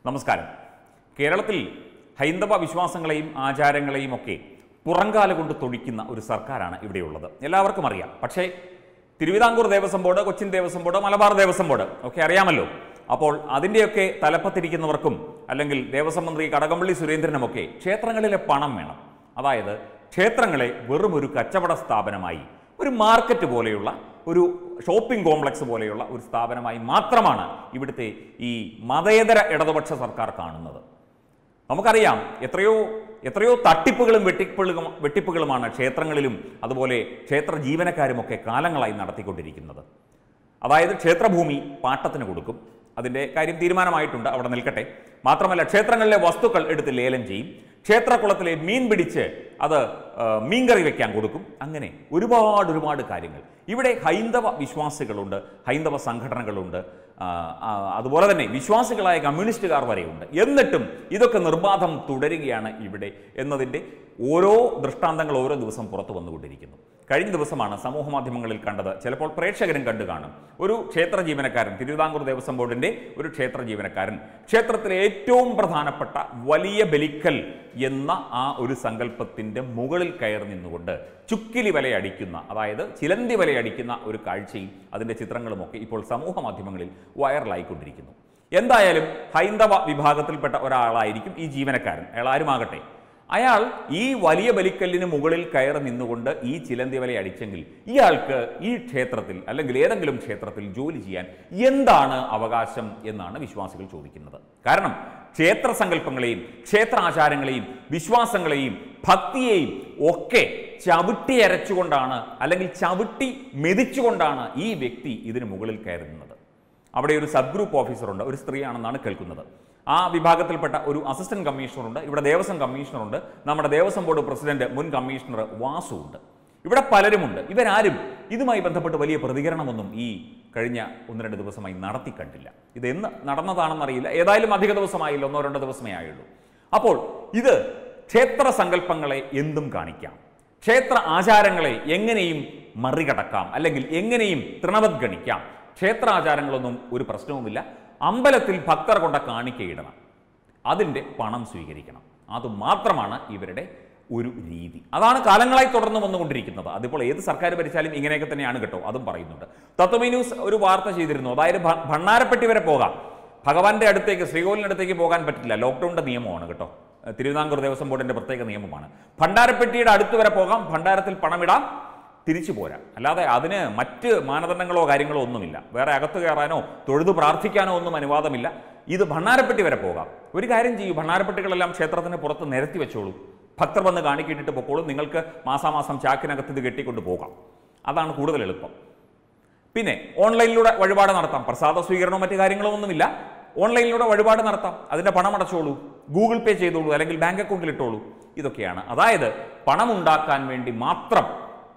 നമസ്കാരം കേരളത്തിൽ ഹൈന്ദവ വിശ്വാസങ്ങളെയും ആചാരങ്ങളെയും ഒക്കെ പുറങ്കാല കൊണ്ട് തൊഴിക്കുന്ന ഒരു സർക്കാരാണ് ഇവിടെയുള്ളത് എല്ലാവർക്കും അറിയാം പക്ഷേ Thiruvithamkoor Devaswom board Cochin Devaswom board Malabar Devaswom board ഒക്കെ അറിയാമല്ലോ അപ്പോൾ അതിൻ്റെയൊക്കെ തലപ്പത്തിരിക്കുന്നവർക്കും അല്ലെങ്കിൽ ദേവസ്വം മന്ത്രി കടകംപള്ളി സുരേന്ദ്രനുമൊക്കെ ക്ഷേത്രങ്ങളിലെ പണം വേണം അതായത് ക്ഷേത്രങ്ങളെ വെറും ഒരു കച്ചവട സ്ഥാപനമായി ഒരു മാർക്കറ്റ് പോലെയുള്ള ഒരു ഷോപ്പിംഗ് കോംപ്ലക്സ് പോലെയുള്ള ഒരു സ്ഥാപനമായി മാത്രമാണ് ഇവിടുത്തെ ഈ മതേതര ഇടതുപക്ഷ സർക്കാർ കാണുന്നത് നമുക്കറിയാം എത്രയോ എത്രയോ തട്ടിപ്പുകളും വെട്ടിപ്പുകളും വെട്ടിപ്പുകളുമാണ് ക്ഷേത്രങ്ങളിലും അതുപോലെ ക്ഷേത്ര ജീവനക്കാരുമൊക്കെ കാലങ്ങളായി നടത്തിക്കൊണ്ടിരിക്കുന്നത് അതായത് ക്ഷേത്രഭൂമി പാട്ടത്തിന് കൊടുക്കും അതിൻ്റെ കാര്യം തീരുമാനമായിട്ടുണ്ട് അവിടെ നിൽക്കട്ടെ മാത്രമല്ല ക്ഷേത്രങ്ങളിലെ വസ്തുക്കൾ എടുത്ത് ലേലം ചെയ്യും ക്ഷേത്രക്കുളത്തിലെ മീൻ പിടിച്ച് അത് ആ, മീൻകറി വെക്കാൻ കൊടുക്കും അങ്ങനെ ഒരുപാട് ഒരുപാട് കാര്യങ്ങൾ ഇവിടെ ഹൈന്ദവ വിശ്വാസികളുണ്ട് ഹൈന്ദവ സംഘടനകളുണ്ട് ആ, ആ, അതുപോലെ തന്നെ വിശ്വാസികളായ കമ്മ്യൂണിസ്റ്റുകാർ വരെയുണ്ട് എന്നിട്ടും ഇതൊക്കെ നിർബാധം തുടരുകയാണ് ഇവിടെ എന്നതിൻ്റെ ഓരോ ദൃഷ്ടാന്തങ്ങൾ ഓരോ ദിവസം പുറത്തു വന്നുകൊണ്ടിരിക്കുന്നു കഴിഞ്ഞ ദിവസമാണ് സമൂഹ മാധ്യമങ്ങളിൽ കണ്ടത് ചിലപ്പോൾ പ്രേക്ഷകരും കണ്ടു കാണും ഒരു ക്ഷേത്ര ജീവനക്കാരൻ തിരുവിതാംകൂർ ദേവസ്വം ബോർഡിന്റെ ഒരു ക്ഷേത്ര ജീവനക്കാരൻ ക്ഷേത്രത്തിലെ ഏറ്റവും പ്രധാനപ്പെട്ട വലിയ ബലിക്കൽ എന്ന ആ ഒരു സങ്കല്പത്തിന്റെ മുകളിൽ കയറി നിന്നുകൊണ്ട് ചുക്കിലി വലയടിക്കുന്ന അതായത് ചിലന്തി വലയടിക്കുന്ന ഒരു കാഴ്ചയും അതിന്റെ ചിത്രങ്ങളുമൊക്കെ ഇപ്പോൾ സമൂഹ മാധ്യമങ്ങളിൽ വൈറലായിക്കൊണ്ടിരിക്കുന്നു എന്തായാലും ഹൈന്ദവ വിഭാഗത്തിൽപ്പെട്ട ഒരാളായിരിക്കും ഈ ജീവനക്കാരൻ അയാൾ ആരുമാകട്ടെ അയാൾ ഈ വലിയ ബലിക്കല്ലിന് മുകളിൽ കയറി നിന്നുകൊണ്ട് ഈ ചിലന്തി വല അടിച്ചെങ്കിൽ ഇയാൾക്ക് ഈ ക്ഷേത്രത്തിൽ അല്ലെങ്കിൽ ഏതെങ്കിലും ക്ഷേത്രത്തിൽ ജോലി ചെയ്യാൻ എന്താണ് അവകാശം എന്നാണ് വിശ്വാസികൾ ചോദിക്കുന്നത് കാരണം ക്ഷേത്ര സങ്കല്പങ്ങളെയും ക്ഷേത്ര ആചാരങ്ങളെയും വിശ്വാസങ്ങളെയും ഭക്തിയെയും ഒക്കെ ചവിട്ടി അരച്ചുകൊണ്ടാണ് അല്ലെങ്കിൽ ചവിട്ടി മെതിച്ചുകൊണ്ടാണ് ഈ വ്യക്തി ഇതിന് മുകളിൽ കയറി നിന്നത് അവിടെ ഒരു സബ് ഗ്രൂപ്പ് ഓഫീസറുണ്ട് ഒരു സ്ത്രീയാണെന്നാണ് കേൾക്കുന്നത് ആ വിഭാഗത്തിൽപ്പെട്ട ഒരു അസിസ്റ്റന്റ് കമ്മീഷണറുണ്ട് ഇവിടെ ദേവസ്വം കമ്മീഷണറുണ്ട് നമ്മുടെ ദേവസ്വം ബോർഡ് പ്രസിഡന്റ് മുൻ കമ്മീഷണർ വാസു ഉണ്ട് ഇവിടെ പലരുമുണ്ട് ഇവരാരും ഇതുമായി ബന്ധപ്പെട്ട് വലിയ പ്രതികരണമൊന്നും ഈ കഴിഞ്ഞ ഒന്ന് രണ്ട് ദിവസമായി നടത്തി കണ്ടില്ല ഇത് എന്ന് നടന്നതാണെന്നറിയില്ല ഏതായാലും അധിക ദിവസമായില്ല ഒന്നോ രണ്ടോ ദിവസമേ ആയുള്ളൂ അപ്പോൾ ഇത് ക്ഷേത്ര സങ്കല്പങ്ങളെ എന്തും കാണിക്കാം ക്ഷേത്ര ആചാരങ്ങളെ എങ്ങനെയും മറികടക്കാം അല്ലെങ്കിൽ എങ്ങനെയും തൃണവത്ഗണിക്കാം ക്ഷേത്രാചാരങ്ങളൊന്നും ഒരു പ്രശ്നവുമില്ല അമ്പലത്തിൽ ഭക്തർ കൊണ്ട കാണിക്കയിടണം അതിൻ്റെ പണം സ്വീകരിക്കണം അത് മാത്രമാണ് ഇവരുടെ ഒരു രീതി അതാണ് കാലങ്ങളായി തുടർന്ന് വന്നുകൊണ്ടിരിക്കുന്നത് അതിപ്പോൾ ഏത് സർക്കാർ ഭരിച്ചാലും ഇങ്ങനെയൊക്കെ തന്നെയാണ് കേട്ടോ അതും പറയുന്നുണ്ട് തത്വമി ന്യൂസ് ഒരു വാർത്ത ചെയ്തിരുന്നു അതായത് ഭ- ഭണ്ണാരപ്പെട്ടി വരെ പോകാം ഭഗവാന്റെ അടുത്തേക്ക് ശ്രീകോവിലിന്റെ അടുത്തേക്ക് പോകാൻ പറ്റില്ല ലോക്ക്ഡൌണിന്റെ നിയമമാണ് കേട്ടോ തിരുവിതാംകൂർ ദേവസ്വം ബോർഡിന്റെ പ്രത്യേക നിയമമാണ് ഭണ്ഡാരപ്പെട്ടിയുടെ അടുത്ത് വരെ പോകാം ഭണ്ഡാരത്തിൽ പണമിടാം തിരിച്ചു പോരാ അല്ലാതെ അതിന് മറ്റ് മാനദണ്ഡങ്ങളോ കാര്യങ്ങളോ ഒന്നുമില്ല വേറെ അകത്ത് കയറാനോ തൊഴുതു പ്രാർത്ഥിക്കാനോ ഒന്നും അനുവാദമില്ല ഇത് ഭണ്ണാരപ്പെട്ടി വരെ പോകാം ഒരു കാര്യം ചെയ്യൂ ഭണ്ണാരപ്പെട്ടികളെല്ലാം ക്ഷേത്രത്തിന് പുറത്ത് നിരത്തി വെച്ചോളൂ ഭക്തർ വന്ന് കാണിക്കിട്ടിട്ട് പൊക്കോളും നിങ്ങൾക്ക് മാസാമാസം ചാക്കിനകത്ത് ഇത് കെട്ടിക്കൊണ്ട് പോകാം അതാണ് കൂടുതൽ എളുപ്പം പിന്നെ ഓൺലൈനിലൂടെ വഴിപാട് നടത്താം പ്രസാദ സ്വീകരണവും മറ്റു കാര്യങ്ങളോ ഒന്നുമില്ല ഓൺലൈനിലൂടെ വഴിപാട് നടത്താം അതിന്റെ പണം അടച്ചോളൂ ഗൂഗിൾ പേ ചെയ്തോളൂ അല്ലെങ്കിൽ ബാങ്ക് അക്കൗണ്ടിൽ ഇട്ടോളൂ ഇതൊക്കെയാണ് അതായത് പണം ഉണ്ടാക്കാൻ വേണ്ടി മാത്രം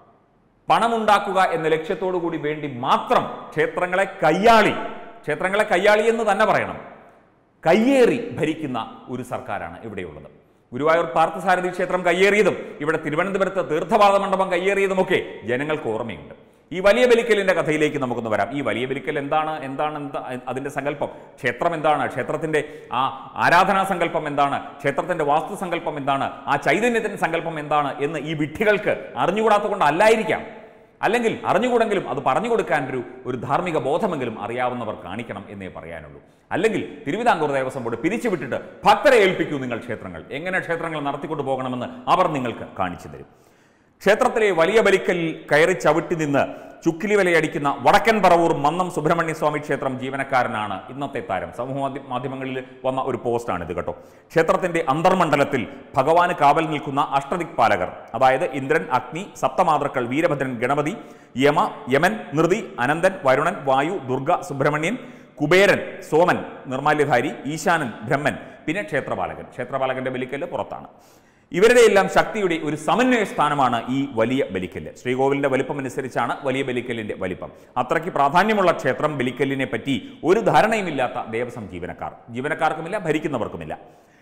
പണമുണ്ടാക്കുക എന്ന ലക്ഷ്യത്തോടു കൂടി വേണ്ടി മാത്രം ക്ഷേത്രങ്ങളെ കയ്യാളി ക്ഷേത്രങ്ങളെ കയ്യാളി എന്ന് തന്നെ പറയണം കയ്യേറി ഭരിക്കുന്ന ഒരു സർക്കാരാണ് ഇവിടെയുള്ളത് ഗുരുവായൂർ പാർത്ഥസാരഥി ക്ഷേത്രം കയ്യേറിയതും ഇവിടെ തിരുവനന്തപുരത്ത് തീർത്ഥപാദ മണ്ഡപം കയ്യേറിയതുമൊക്കെ ജനങ്ങൾക്ക് ഓർമ്മയുണ്ട് ഈ വലിയ ബലിക്കലിന്റെ കഥയിലേക്ക് നമുക്കൊന്ന് വരാം ഈ വലിയ ബലിക്കൽ എന്താണ് എന്താണ് എന്താ അതിന്റെ സങ്കല്പം ക്ഷേത്രം എന്താണ് ക്ഷേത്രത്തിന്റെ ആ ആരാധനാ സങ്കല്പം എന്താണ് ക്ഷേത്രത്തിന്റെ വാസ്തു സങ്കല്പം എന്താണ് ആ ചൈതന്യത്തിന്റെ സങ്കല്പം എന്താണ് എന്ന് ഈ വിഡ്ഢികൾക്ക് അറിഞ്ഞുകൂടാത്തതുകൊണ്ട് അല്ലായിരിക്കാം അല്ലെങ്കിൽ അറിഞ്ഞുകൂടെങ്കിലും അത് പറഞ്ഞു കൊടുക്കാൻ ഒരു ഒരു ധാർമ്മിക ബോധമെങ്കിലും അറിയാവുന്നവർ കാണിക്കണം എന്നേ പറയാനുള്ളൂ അല്ലെങ്കിൽ തിരുവിതാംകൂർ ദേവസ്വം ബോർഡ് പിരിച്ചുവിട്ടിട്ട് ഭക്തരെ ഏൽപ്പിക്കൂ നിങ്ങൾ ക്ഷേത്രങ്ങൾ എങ്ങനെ ക്ഷേത്രങ്ങൾ നടത്തിക്കൊണ്ടു പോകണമെന്ന് അവർ നിങ്ങൾക്ക് കാണിച്ചു തരും ക്ഷേത്രത്തിലെ വലിയ ബലിക്കലിൽ കയറി ചവിട്ടി നിന്ന് ചുക്കിലി വലയടിക്കുന്ന വടക്കൻ പറവൂർ മന്നം സുബ്രഹ്മണ്യ സ്വാമി ക്ഷേത്രം ജീവനക്കാരനാണ് ഇന്നത്തെ താരം സമൂഹ മാധ്യ- മാധ്യമങ്ങളിൽ വന്ന ഒരു പോസ്റ്റാണ് ഇത് കേട്ടോ ക്ഷേത്രത്തിന്റെ അന്തർമണ്ഡലത്തിൽ ഭഗവാന് കാവൽ നിൽക്കുന്ന അഷ്ടദിക്പാലകർ അതായത് ഇന്ദ്രൻ അഗ്നി സപ്തമാതൃക്കൾ വീരഭദ്രൻ ഗണപതി യമ യമൻ നൃതി അനന്തൻ വരുണൻ വായു ദുർഗ സുബ്രഹ്മണ്യൻ കുബേരൻ സോമൻ നിർമാല്യധാരി ഈശാനൻ ബ്രഹ്മൻ പിന്നെ ക്ഷേത്രപാലകൻ ക്ഷേത്രപാലകന്റെ ബലിക്കല്ല് പുറത്താണ് ഇവരുടെ എല്ലാം ശക്തിയുടെ ഒരു സമന്വയ സ്ഥാനമാണ് ഈ വലിയ ബലിക്കല്ല് ശ്രീകോവിലിന്റെ വലിപ്പം അനുസരിച്ചാണ് വലിയ ബലിക്കല്ലിന്റെ വലിപ്പം അത്രയ്ക്ക് പ്രാധാന്യമുള്ള ക്ഷേത്രം ബലിക്കല്ലിനെ പറ്റി ഒരു ധാരണയുമില്ലാത്ത ദേവസ്വം ജീവനക്കാർ ജീവനക്കാർക്കുമില്ല ഭരിക്കുന്നവർക്കുമില്ല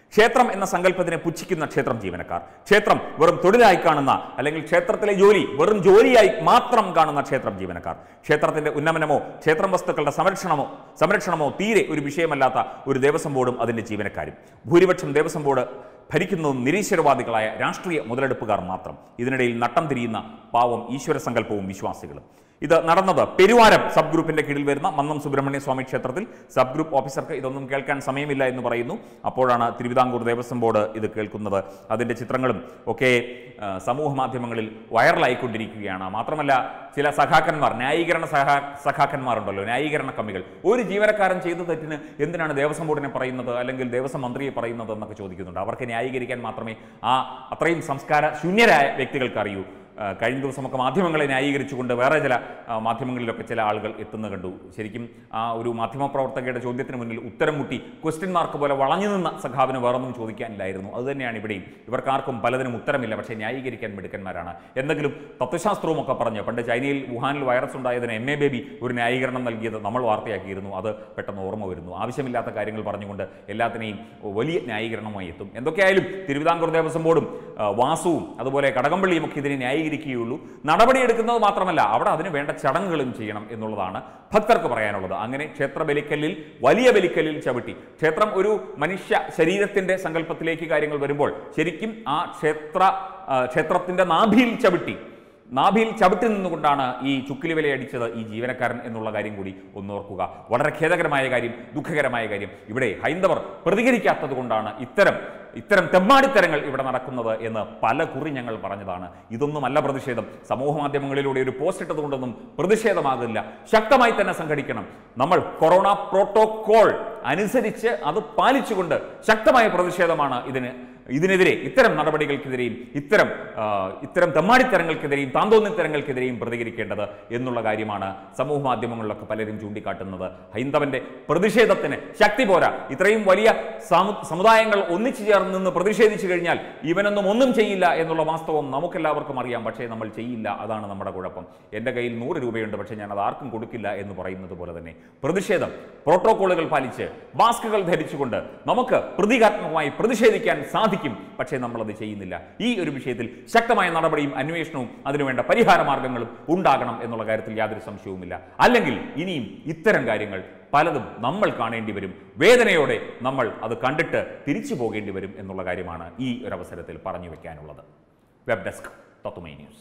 ക്ഷേത്രം എന്ന സങ്കല്പത്തിനെ പുച്ഛിക്കുന്ന ക്ഷേത്രം ജീവനക്കാർ ക്ഷേത്രം വെറും തൊഴിലായി കാണുന്ന അല്ലെങ്കിൽ ക്ഷേത്രത്തിലെ ജോലി വെറും ജോലിയായി മാത്രം കാണുന്ന ക്ഷേത്രം ജീവനക്കാർ ക്ഷേത്രത്തിന്റെ ഉന്നമനമോ ക്ഷേത്രം വസ്തുക്കളുടെ സംരക്ഷണമോ സംരക്ഷണമോ തീരെ ഒരു വിഷയമല്ലാത്ത ഒരു ദേവസ്വം ബോർഡും അതിന്റെ ജീവനക്കാരും ഭൂരിപക്ഷം ദേവസ്വം ബോർഡ് ഭരിക്കുന്നതും നിരീശ്വരവാദികളായ രാഷ്ട്രീയ മുതലെടുപ്പുകാർ മാത്രം ഇതിനിടയിൽ നട്ടം തിരിയുന്ന പാവം ഈശ്വര സങ്കല്പവും വിശ്വാസികളും ഇത് നടന്നത് പെരുവാരം സബ് ഗ്രൂപ്പിന്റെ കീഴിൽ വരുന്ന മന്നം സുബ്രഹ്മണ്യ സ്വാമി ക്ഷേത്രത്തിൽ സബ് ഗ്രൂപ്പ് ഓഫീസർക്ക് ഇതൊന്നും കേൾക്കാൻ സമയമില്ല എന്ന് പറയുന്നു അപ്പോഴാണ് തിരുവിതാംകൂർ ദേവസ്വം ബോർഡ് ഇത് കേൾക്കുന്നത് അതിന്റെ ചിത്രങ്ങളും ഒക്കെ ആ, സമൂഹ മാധ്യമങ്ങളിൽ വൈറലായിക്കൊണ്ടിരിക്കുകയാണ് മാത്രമല്ല ചില സഖാക്കന്മാർ ന്യായീകരണ സഹാ സഖാക്കന്മാരുണ്ടല്ലോ ന്യായീകരണ കമ്മികൾ ഒരു ജീവനക്കാരൻ ചെയ്ത തെറ്റിന് എന്തിനാണ് ദേവസ്വം ബോർഡിനെ പറയുന്നത് അല്ലെങ്കിൽ ദേവസ്വം മന്ത്രിയെ പറയുന്നത് എന്നൊക്കെ ചോദിക്കുന്നുണ്ട് അവർക്ക് ന്യായീകരിക്കാൻ മാത്രമേ ആ അത്രയും സംസ്കാര ശൂന്യരായ വ്യക്തികൾക്ക് അറിയൂ ആ, കഴിഞ്ഞ ദിവസമൊക്കെ മാധ്യമങ്ങളെ ന്യായീകരിച്ചുകൊണ്ട് വേറെ ചില ആ, മാധ്യമങ്ങളിലൊക്കെ ചില ആളുകൾ എത്തുന്നത് കണ്ടു ശരിക്കും ആ ഒരു മാധ്യമപ്രവർത്തകയുടെ ചോദ്യത്തിന് മുന്നിൽ ഉത്തരം മുട്ടി ക്വസ്റ്റ്യൻ മാർക്ക് പോലെ വളഞ്ഞു നിന്ന സഖാവിന് വേറൊന്നും ചോദിക്കാനില്ലായിരുന്നു അതുതന്നെയാണ് ഇവിടെയും ഇവർക്കാർക്കും പലതിനും ഉത്തരമില്ല പക്ഷേ ന്യായീകരിക്കാൻ മിടുക്കന്മാരാണ് എന്തെങ്കിലും തത്വശാസ്ത്രവും ഒക്കെ പറഞ്ഞ് പണ്ട് ചൈനയിൽ വുഹാനിൽ വൈറസ് ഉണ്ടായതിന് എം എ ബേബി ഒരു ന്യായീകരണം നൽകിയത് നമ്മൾ വാർത്തയാക്കിയിരുന്നു അത് പെട്ടെന്ന് ഓർമ്മ വരുന്നു ആവശ്യമില്ലാത്ത കാര്യങ്ങൾ പറഞ്ഞുകൊണ്ട് എല്ലാത്തിനെയും വലിയ ന്യായീകരണമായി എത്തും എന്തൊക്കെയായാലും തിരുവിതാംകൂർ ദേവസ്വം ബോർഡും ആ, വാസുവും അതുപോലെ കടകംപള്ളിയും ഒക്കെ ഇതിനെ ന്യായീകരിക്കുകയുള്ളൂ നടപടിയെടുക്കുന്നത് മാത്രമല്ല അവിടെ അതിന് വേണ്ട ചടങ്ങുകളും ചെയ്യണം എന്നുള്ളതാണ് ഭക്തർക്ക് പറയാനുള്ളത് അങ്ങനെ ക്ഷേത്ര ബലിക്കല്ലിൽ വലിയ ബലിക്കല്ലിൽ ചവിട്ടി ക്ഷേത്രം ഒരു മനുഷ്യ ശരീരത്തിന്റെ സങ്കല്പത്തിലേക്ക് കാര്യങ്ങൾ വരുമ്പോൾ ശരിക്കും ആ ക്ഷേത്ര ആ, ക്ഷേത്രത്തിന്റെ നാഭിയിൽ ചവിട്ടി നാഭിയിൽ ചവിട്ടി നിന്നുകൊണ്ടാണ് ഈ ചുക്കിലി വിലയടിച്ചത് ഈ ജീവനക്കാരൻ എന്നുള്ള കാര്യം കൂടി ഒന്നോർക്കുക വളരെ ഖേദകരമായ കാര്യം ദുഃഖകരമായ കാര്യം ഇവിടെ ഹൈന്ദവർ പ്രതികരിക്കാത്തത് കൊണ്ടാണ് ഇത്തരം ഇത്തരം തെമ്മാടിത്തരങ്ങൾ ഇവിടെ നടക്കുന്നത് എന്ന് പല കുറി ഞങ്ങൾ പറഞ്ഞതാണ് ഇതൊന്നുമല്ല പ്രതിഷേധം സമൂഹ മാധ്യമങ്ങളിലൂടെ ഒരു പോസ്റ്റ് ഇട്ടതുകൊണ്ടൊന്നും പ്രതിഷേധമാകില്ല ശക്തമായി തന്നെ സംഘടിക്കണം നമ്മൾ കൊറോണ പ്രോട്ടോകോൾ അനുസരിച്ച് അത് പാലിച്ചുകൊണ്ട് ശക്തമായ പ്രതിഷേധമാണ് ഇതിന് ഇതിനെതിരെ ഇത്തരം നടപടികൾക്കെതിരെയും ഇത്തരം ആ, ഇത്തരം തെമ്മാടിത്തരങ്ങൾക്കെതിരെയും താന്തോന്നിത്തരങ്ങൾക്കെതിരെയും പ്രതികരിക്കേണ്ടത് എന്നുള്ള കാര്യമാണ് സമൂഹ മാധ്യമങ്ങളിലൊക്കെ പലരും ചൂണ്ടിക്കാട്ടുന്നത് ഹൈന്ദവന്റെ പ്രതിഷേധത്തിന് ശക്തി പോരാ ഇത്രയും വലിയ സമു- സമുദായങ്ങൾ ഒന്നിച്ചു ചേർന്ന് നിന്ന് പ്രതിഷേധിച്ചു കഴിഞ്ഞാൽ ഇവനൊന്നും ഒന്നും ചെയ്യില്ല എന്നുള്ള വാസ്തവം നമുക്കെല്ലാവർക്കും അറിയാം പക്ഷേ നമ്മൾ ചെയ്യില്ല അതാണ് നമ്മുടെ കുഴപ്പം എൻ്റെ കയ്യിൽ നൂറ് രൂപയുണ്ട് പക്ഷേ ഞാൻ അത് ആർക്കും കൊടുക്കില്ല എന്ന് പറയുന്നത് പോലെ തന്നെ പ്രതിഷേധം പ്രോട്ടോകോളുകൾ പാലിച്ച് മാസ്കുകൾ ധരിച്ചുകൊണ്ട് നമുക്ക് പ്രതീകാത്മകമായി പ്രതിഷേധിക്കാൻ സാധിക്കും പക്ഷേ നമ്മളത് ചെയ്യുന്നില്ല ഈ ഒരു വിഷയത്തിൽ ശക്തമായ നടപടിയും അന്വേഷണവും അതിനുവേണ്ട പരിഹാര മാർഗങ്ങളും ഉണ്ടാകണം എന്നുള്ള കാര്യത്തിൽ യാതൊരു സംശയവുമില്ല അല്ലെങ്കിൽ ഇനിയും ഇത്തരം കാര്യങ്ങൾ പലതും നമ്മൾ കാണേണ്ടി വരും വേദനയോടെ നമ്മൾ അത് കണ്ടിട്ട് തിരിച്ചു പോകേണ്ടി വരും എന്നുള്ള കാര്യമാണ് ഈ ഒരു അവസരത്തിൽ പറഞ്ഞു വെക്കാനുള്ളത് വെബ് ഡെസ്ക് തത്തുമൈ ന്യൂസ്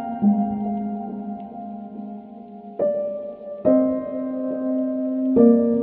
thank you